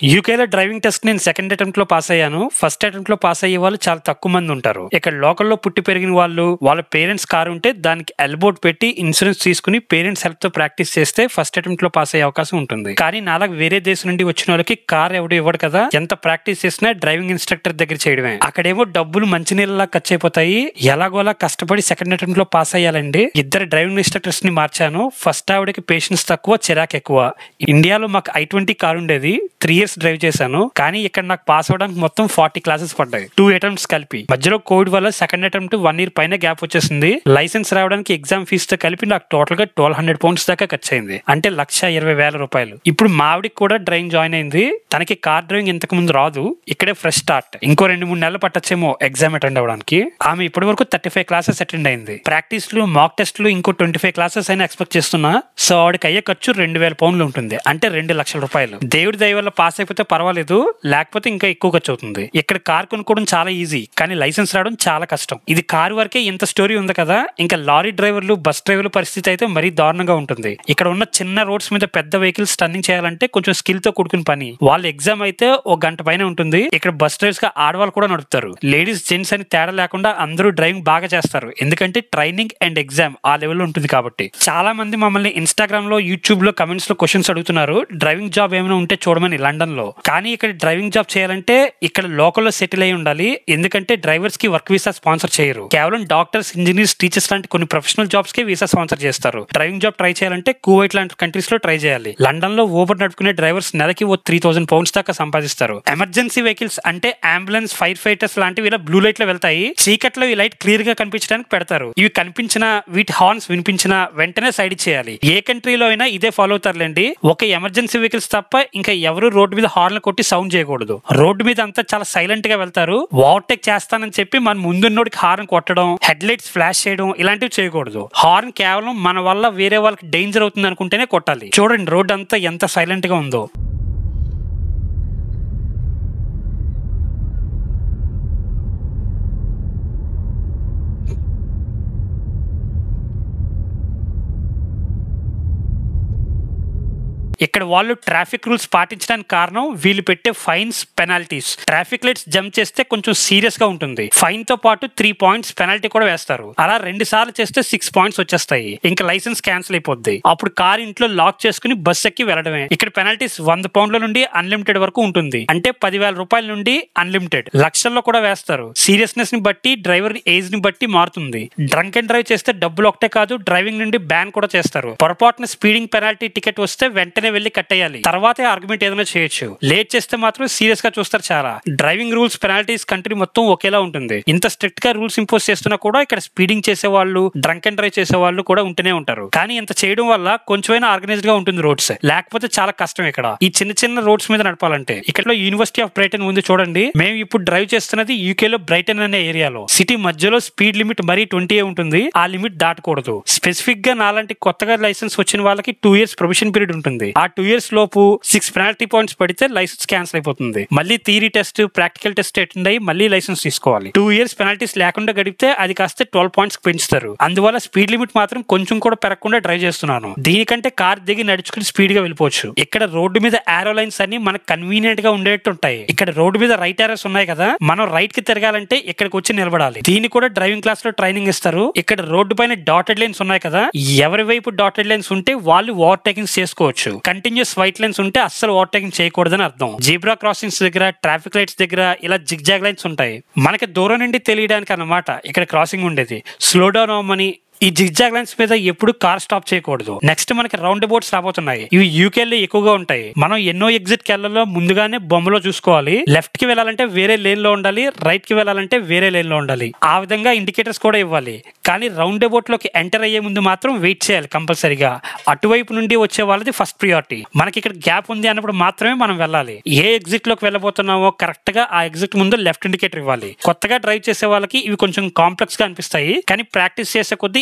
యూకేలో driving test నేను second attempt లో పాస్ అయ్యాను ఫస్ట్ అటెంప్ట్ లో పాస్ అయ్యే వాళ్ళు చాలా తక్కువ మంది ఉంటారు ఇక్కడ లోకల్లో పుట్టి పెరిగిన వాళ్ళు వాళ్ళ పేరెంట్స్ కారు ఉంటే దానికి ఎల్బోర్డ్ పెట్టి ఇన్సూరెన్స్ తీసుకుని పేరెంట్స్ హెల్ప్ తో ప్రాక్టీస్ చేస్తే ఫస్ట్ అటెంప్ట్ లో పాస్ అయ్యే అవకాశం ఉంటుంది కానీ నాలాగా వేరే దేశం నుండి వచ్చిన వాళ్ళకి కార్ ఎవడు ఇవ్వడు కదా ఎంత ప్రాక్టీస్ చేసినా డ్రైవింగ్ ఇన్స్ట్రక్టర్ దగ్గర చేయడమే అక్కడేమో డబ్బులు మంచినీళ్ళలా ఖర్చు అయిపోతాయి ఎలాగోలా కష్టపడి సెకండ్ అటెంప్ట్ లో పాస్ అయ్యాలండి ఇద్దరు డ్రైవింగ్ ఇన్స్ట్రక్టర్స్ ని మార్చాను ఫస్ట్ ఆవిడకి పేషెన్స్ తక్కువ చిరాక్ ఎక్కువ ఇండియాలో మాకు ఐ ట్వంటీ కార్ ఉండేది త్రీ ఇయర్స్ డ్రైవ్ చేశాను కానీ ఇక్కడ నాకు పాస్ అవడానికి మొత్తం ఫార్టీ క్లాసెస్ పడ్డాయి టూ అటెంప్ట్స్ కలిపి మధ్యలో కోవిడ్ వల్ల సెకండ్ అటెంప్ట్ వన్ ఇయర్ పైన గ్యాప్ వచ్చేసింది లైసెన్స్ రావడానికి ఎగ్జామ్ ఫీజు తో కలిపి నాకు టోటల్ గా ట్వెల్వ్ హండ్రెడ్ పౌండ్స్ దాకా ఖర్చు అయింది అంటే లక్ష ఇరవై వేల రూపాయలు ఇప్పుడు మావిడికి కూడా డ్రైవింగ్ జాయిన్ అయింది తనకి కార్ డ్రైవింగ్ ఇంతకు ముందు రాదు ఇక్కడే ఫ్రెష్ స్టార్ట్ ఇంకో రెండు మూడు నెలలు పట్టచ్చేమో ఎగ్జామ్ అటెండ్ అవ్వడానికి ఆమె ఇప్పటి వరకు థర్టీ ఫైవ్ క్లాసెస్ అటెండ్ అయింది ప్రాక్టీస్లు మాక్ టెస్ట్లు ఇంకో ట్వంటీ ఫైవ్ క్లాసెస్ అయినా ఎక్స్పెక్ట్ చేస్తున్నా సో ఆవిడకి అయ్యే ఖర్చు రెండు వేల పౌండ్లు ఉంటుంది అంటే రెండు లక్షల రూపాయలు దేవుడి దయ వల్ల పాస్ అయిపోతే పర్వాలేదు లేకపోతే ఇంకా ఎక్కువ ఖర్చు అవుతుంది ఇక్కడ కార్ కొనుక్కోవడం చాలా ఈజీ కానీ లైసెన్స్ రావడం చాలా కష్టం ఇది కారు వరకే ఇంత స్టోరీ ఉంది కదా ఇంకా లారీ డ్రైవర్లు బస్ డ్రైవర్ల పరిస్థితి అయితే మరీ దారుణంగా ఉంటుంది ఇక్కడ ఉన్న చిన్న రోడ్స్ మీద పెద్ద వెహికల్స్ టర్నింగ్ చేయాలంటే కొంచెం స్కిల్ తో కూడుకున్న పని వాళ్ళ ఎగ్జామ్ అయితే ఒక గంట పైన ఉంటుంది ఇక్కడ బస్ డ్రైవర్స్ గా ఆడవాళ్ళు కూడా నడుపుతారు లేడీస్ జెంట్స్ అని తేడా లేకుండా అందరూ డ్రైవింగ్ బాగా చేస్తారు ఎందుకంటే ట్రైనింగ్ అండ్ ఎగ్జామ్ ఆ లెవెల్లో ఉంటుంది కాబట్టి చాలా మంది మమ్మల్ని ఇన్స్టాగ్రామ్ లో యూట్యూబ్ లో కమెంట్స్ లో క్వశ్చన్స్ అడుగుతున్నారు డ్రైవింగ్ జాబ్ ఏమైనా ఉంటే చూడమని లండన్ లో కానీ ఇక్కడ డ్రైవింగ్ జాబ్ చేయాలంటే ఇక్కడ లోకల్ లో సెటిల్ అయి ఉండాలి ఎందుకంటే డ్రైవర్స్ కి వర్క్ వీసా స్పాన్సర్ చేయరు కేవలం డాక్టర్స్ ఇంజనీర్స్ టీచర్స్ లాంటి కొన్ని ప్రొఫెషనల్ జాబ్స్ కి వీసా స్పాన్సర్ చేస్తారు డ్రైవింగ్ జాబ్ ట్రై చేయాలంటే కువైట్ లాంటి కంట్రీస్ లో ట్రై చేయాలి లండన్ లో ఓవర్ నడుపుకునే డ్రైవర్స్ నెలకి ఓ త్రీ థౌసండ్ పౌండ్స్ దాకా సంపాదిస్తారు ఎమర్జెన్సీ వెహికల్స్ అంటే అంబులెన్స్ ఫైర్ ఫైటర్స్ లాంటివి ఇలా బ్లూ లైట్ లో వెళ్తాయి చీకట్లో ఈ లైట్ క్లియర్ గా కనిపించడానికి పెడతారు ఇవి కనిపించిన వీటి హార్న్స్ వినిపించిన వెంటనే సైడ్ చేయాలి ఏ కంట్రీలో అయినా ఇదే ఫాలో అవుతారులేండి ఒక ఎమర్జెన్సీ వెహికల్స్ తప్ప ఇంకా ఎవరు రోడ్డు మీద హార్న్ కొట్టి సౌండ్ చేయకూడదు రోడ్డు మీద అంతా చాలా సైలెంట్ గా వెళ్తారు ఓవర్టేక్ చేస్తానని చెప్పి మన ముందున్నోడికి హార్న్ కొట్టడం హెడ్ లైట్స్ ఫ్లాష్ చేయడం ఇలాంటివి చేయకూడదు హార్న్ కేవలం మన వల్ల వేరే వాళ్ళకి డేంజర్ అవుతుంది అనుకుంటేనే కొట్టాలి చూడండి రోడ్ అంతా ఎంత సైలెంట్ గా ఉందో ఇక్కడ వాళ్ళు ట్రాఫిక్ రూల్స్ పాటించడానికి కారణం వీళ్ళు పెట్టే fines penalties traffic lights jump చేస్తే కొంచెం సీరియస్ గా ఉంటుంది ఫైన్ తో పాటు త్రీ పాయింట్స్ పెనాల్టీ కూడా వేస్తారు అలా రెండు సార్లు చేస్తే సిక్స్ పాయింట్స్ వచ్చేస్తాయి ఇంకా లైసెన్స్ క్యాన్సిల్ అయిపోద్ది అప్పుడు కార్ ఇంట్లో లాక్ చేసుకుని బస్ ఎక్కి వెళ్ళడమే ఇక్కడ పెనాల్టీస్ వంద పౌండ్ల నుండి అన్లిమిటెడ్ వరకు ఉంటుంది అంటే పదివేల రూపాయల నుండి అన్లిమిటెడ్ లక్షల్లో కూడా వేస్తారు సీరియస్నెస్ ని బట్టి డ్రైవర్ ఏజ్ ని బట్టి మారుతుంది డ్రంక్ అండ్ డ్రైవ్ చేస్తే డబ్బులు ఒకటే కాదు డ్రైవింగ్ నుండి బ్యాన్ కూడా చేస్తారు పొరపాటున స్పీడింగ్ పెనాల్టీ టికెట్ వస్తే వెంటనే వెళ్లి కట్టేయాలి తర్వాతే ఆర్గ్యుమెంట్ ఏదైనా చేయొచ్చు లేట్ చేస్తే మాత్రం సీరియస్ గా చూస్తారు చాలా డ్రైవింగ్ రూల్స్ పెనాల్టీస్ కంట్రీ మొత్తం ఒకేలా ఉంటుంది ఇంత స్ట్రిక్ట్ గా రూల్స్ ఇంపోజ్ చేస్తున్నా కూడా ఇక్కడ స్పీడింగ్ చేసే వాళ్ళు డ్రంక్ అండ్ డ్రైవ్ చేసే వాళ్ళు కూడా ఉంటూనే ఉంటారు కానీ ఇంత చేయడం వల్ల కొంచెమైనా ఆర్గనైజ్డ్ గా ఉంటుంది రోడ్స్ లేకపోతే చాలా కష్టం ఇక్కడ ఈ చిన్న చిన్న రోడ్స్ మీద నడపాలంటే ఇక్కడ యూనివర్సిటీ ఆఫ్ బ్రైటన్ ఉంది చూడండి మేము ఇప్పుడు డ్రైవ్ చేస్తున్నది యూకే లో బ్రైటన్ అనే ఏరియాలో సిటీ మధ్యలో స్పీడ్ లిమిట్ మరీ ట్వంటీ ఉంటుంది ఆ లిమిట్ దాటకూడదు స్పెసిఫిక్ గా నాలాంటి కొత్తగా లైసెన్స్ వచ్చిన వాళ్ళకి టూ ఇయర్స్ ప్రొవిషన్ పీరియడ్ ఉంటుంది ఆ టూ ఇయర్స్ లోపు సిక్స్ పెనాల్టీ పాయింట్స్ పడితే లైసెన్స్ క్యాన్సిల్ అయిపోతుంది మళ్ళీ theory test practical test attend అయ్యి మళ్ళీ లైసెన్స్ తీసుకోవాలి టూ ఇయర్స్ పెనాల్టీస్ లేకుండా గడిపితే అది కాస్త ట్వెల్వ్ పాయింట్స్ పెంచుతారు అందువల్ల స్పీడ్ లిమిట్ మాత్రం కొంచెం కూడా పెరగకుండా డ్రైవ్ చేస్తున్నాను దీనికంటే కార్ దిగి నడుచుకుని స్పీడ్ గా వెళ్ళిపోవచ్చు ఇక్కడ రోడ్డు మీద ఆరో లైన్స్ అన్ని మనకు కన్వీనియంట్ గా ఉండేట్టు ఉంటాయి ఇక్కడ రోడ్డు మీద రైట్ ఆరోస్ ఉన్నాయి కదా మనం రైట్ కి తిరగాలంటే ఇక్కడికి వచ్చి నిలబడాలి దీన్ని కూడా డ్రైవింగ్ క్లాస్ లో ట్రైనింగ్ ఇస్తారు ఇక్కడ రోడ్డు పైన డాటెడ్ లైన్స్ ఉన్నాయి కదా ఎవరి వైపు డాటెడ్ లైన్స్ ఉంటే వాళ్ళు ఓవర్టేకింగ్ చేసుకోవచ్చు కంటిన్యూస్ వైట్ లైన్స్ ఉంటే అస్సలు ఓవర్టేకింగ్ చేయకూడదని అర్థం జీబ్రా క్రాసింగ్స్ దగ్గర ట్రాఫిక్ లైట్స్ దగ్గర ఇలా జిగ్జాగ్ లైన్స్ ఉంటాయి మనకి దూరం నుండి తెలియడానికి అన్నమాట ఇక్కడ క్రాసింగ్ ఉండేది స్లో డౌన్ అవ్వమని ఈ జిగ్జాగ్ లైన్స్ మీద ఎప్పుడు కార్ స్టాప్ చేయకూడదు నెక్స్ట్ మనకి రౌండ్ అబౌట్స్ రాబోతున్నాయి ఇవి యూకేలో ఎక్కువగా ఉంటాయి మనం ఎన్నో ఎగ్జిట్ కెళ్లలో ముందుగానే బొమ్మలో చూసుకోవాలి లెఫ్ట్ కి వెళ్ళాలంటే వేరే లేన్ లో ఉండాలి రైట్ కి వెళ్ళాలంటే వేరే లేన్ లో ఉండాలి ఆ విధంగా ఇండికేటర్స్ కూడా ఇవ్వాలి కానీ రౌండ్ అబౌట్ లోకి ఎంటర్ అయ్యే ముందు మాత్రం వెయిట్ చేయాలి కంపల్సరీగా అటువైపు నుండి వచ్చే వాళ్ళది ఫస్ట్ ప్రియారిటీ మనకి ఇక్కడ గ్యాప్ ఉంది అన్నప్పుడు మాత్రమే మనం వెళ్ళాలి ఏ ఎగ్జిట్ లోకి వెళ్ళబోతున్నామో కరెక్ట్ గా ఆ ఎగ్జిట్ ముందు లెఫ్ట్ ఇండికేటర్ ఇవ్వాలి కొత్తగా డ్రైవ్ చేసే వాళ్ళకి ఇవి కొంచెం కాంప్లెక్స్ గా అనిపిస్తాయి కానీ ప్రాక్టీస్ చేసే కొద్దీ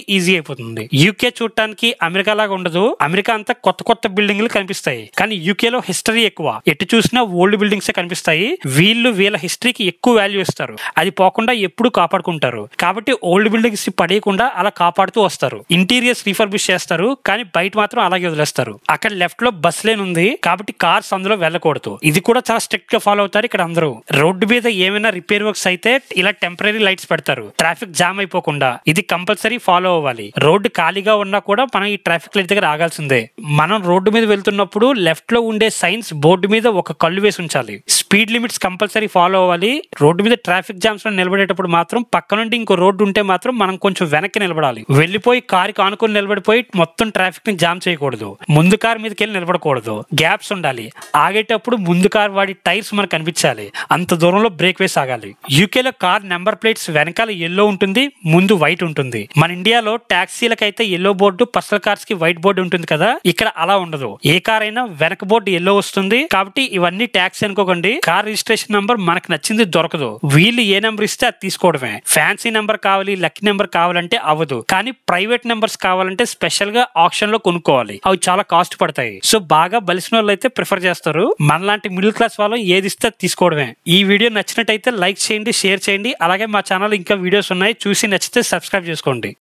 ఈజీ అయిపోతుంది యూకే చూడటానికి అమెరికా లాగా ఉండదు అమెరికా అంతా కొత్త కొత్త బిల్డింగ్లు కనిపిస్తాయి కానీ యూకే లో హిస్టరీ ఎక్కువ ఎటు చూసినా ఓల్డ్ బిల్డింగ్స్ కనిపిస్తాయి వీళ్ళు వీళ్ళ హిస్టరీకి ఎక్కువ వాల్యూ ఇస్తారు అది పోకుండా ఎప్పుడు కాపాడుకుంటారు కాబట్టి ఓల్డ్ బిల్డింగ్స్ పడేయకుండా అలా కాపాడుతూ వస్తారు ఇంటీరియర్స్ రీఫర్బిష్ చేస్తారు కానీ బయట మాత్రం అలాగే వదిలేస్తారు అక్కడ లెఫ్ట్ లో బస్ లేన్ ఉంది కాబట్టి కార్స్ అందులో వెళ్ళకూడదు ఇది కూడా చాలా స్ట్రిక్ట్ గా ఫాలో అవుతారు ఇక్కడ అందరూ రోడ్డు మీద ఏమైనా రిపేర్ వర్క్స్ అయితే ఇలా టెంపరీ లైట్స్ పెడతారు ట్రాఫిక్ జామ్ అయిపోకుండా ఇది కంపల్సరీ ఫాలో అవ్వాలి రోడ్డు ఖాళీగా ఉన్నా కూడా మనం ఈ ట్రాఫిక్ లైట్ దగ్గర ఆగాల్సిందే మనం రోడ్డు మీద వెళ్తున్నప్పుడు లెఫ్ట్ లో ఉండే సైన్స్ బోర్డు మీద ఒక కళ్ళు వేసి ఉంచాలి స్పీడ్ లిమిట్స్ కంపల్సరీ ఫాలో అవ్వాలి రోడ్డు మీద ట్రాఫిక్ జామ్స్ లో నిలబడేటప్పుడు మాత్రం పక్క నుండి ఇంకో రోడ్డు ఉంటే మాత్రం మనం కొంచెం వెనక్కి నిలబడాలి వెళ్ళిపోయి కారుకి ఆనుకొని నిలబడిపోయి మొత్తం ట్రాఫిక్ ని జామ్ చేయకూడదు ముందు కార్ మీదకి వెళ్ళి నిలబడకూడదు గ్యాప్స్ ఉండాలి ఆగేటప్పుడు ముందు కార్ వాడి టైర్స్ మనకు కనిపించాలి అంత దూరంలో బ్రేక్ వేసి ఆగాలి యూకేలో కార్ నెంబర్ ప్లేట్స్ వెనకాల ఎల్లో ఉంటుంది ముందు వైట్ ఉంటుంది మన ఇండియాలో ట్యాక్సీలకైతే ఎల్లో బోర్డు పర్సనల్ కార్స్ కి వైట్ బోర్డు ఉంటుంది కదా ఇక్కడ అలా ఉండదు ఏ కార్ అయినా వెనక బోర్డు ఎల్లో వస్తుంది కాబట్టి ఇవన్నీ ట్యాక్సీ అనుకోకండి కార్ రిజిస్ట్రేషన్ నంబర్ మనకు నచ్చింది దొరకదు వీళ్ళు ఏ నెంబర్ ఇస్తే అది తీసుకోవడమే ఫ్యాన్సీ నెంబర్ కావాలి లక్కీ నెంబర్ కావాలంటే అవ్వదు కానీ ప్రైవేట్ నెంబర్స్ కావాలంటే స్పెషల్ గా ఆప్షన్ లో కొనుక్కోవాలి అవి చాలా కాస్ట్ పడతాయి సో బాగా బలిసిన వాళ్ళు అయితే ప్రిఫర్ చేస్తారు మనలాంటి మిడిల్ క్లాస్ వాళ్ళు ఏది ఇస్తే అది తీసుకోవడమే ఈ వీడియో నచ్చినట్టయితే లైక్ చేయండి షేర్ చేయండి అలాగే మా ఛానల్ ఇంకా వీడియోస్ ఉన్నాయి చూసి నచ్చితే సబ్స్క్రైబ్ చేసుకోండి